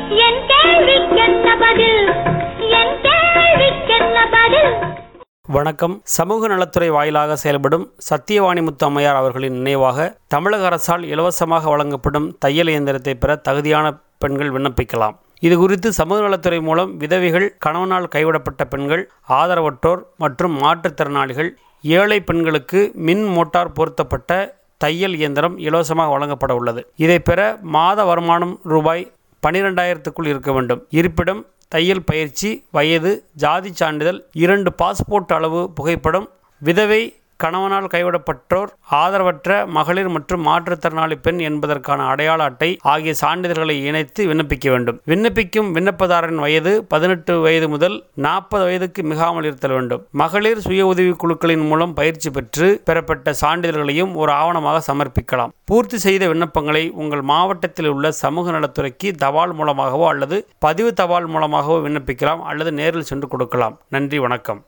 என் கேள்விக்கென்ன பதில் என் கேள்விக்கென்ன பதில் வணக்கம் சமூக நலத்துறை வாயிலாக செயல்படும் சத்தியவாணி முத்து அம்மையார் அவர்களின் நினைவாக தமிழக அரசால் இலவசமாக வழங்கப்படும் தையல் இயந்திரத்தை பெற தகுதியான பெண்கள் விண்ணப்பிக்கலாம் இது குறித்து சமூக நலத்துறை மூலம் விதவைகள் கணவனால் கைவிடப்பட்ட பெண்கள் ஆதரவற்றோர் மற்றும் மாற்றுத்திறனாளிகள் ஏழை பெண்களுக்கு மின் மோட்டார் பொருத்தப்பட்ட தையல் இயந்திரம் இலவசமாக வழங்கப்பட உள்ளது இதை பெற மாத வருமானம் ரூபாய் பனிரெண்டாயிரத்துக்குள் இருக்க வேண்டும் இருப்பிடம் தையல் பயிற்சி வயது ஜாதி சான்றிதழ் இரண்டு பாஸ்போர்ட் அளவு புகைப்படம் விதவை கணவனால் கைவிடப்பட்டோர் ஆதரவற்ற மகளிர் மற்றும் மாற்றுத்திறனாளி பெண் என்பதற்கான அடையாள அட்டை ஆகிய சான்றிதழ்களை இணைத்து விண்ணப்பிக்க வேண்டும் விண்ணப்பிக்கும் விண்ணப்பதாரரின் வயது பதினெட்டு வயது முதல் நாற்பது வயதுக்கு மிகாமல் இருத்தல் வேண்டும் மகளிர் சுய உதவி குழுக்களின் மூலம் பயிற்சி பெற்று பெறப்பட்ட சான்றிதழ்களையும் ஒரு ஆவணமாக சமர்ப்பிக்கலாம் பூர்த்தி செய்த விண்ணப்பங்களை உங்கள் மாவட்டத்தில் உள்ள சமூக நலத்துறைக்கு தபால் மூலமாகவோ அல்லது பதிவு தபால் மூலமாகவோ விண்ணப்பிக்கலாம் அல்லது நேரில் சென்று கொடுக்கலாம் நன்றி வணக்கம்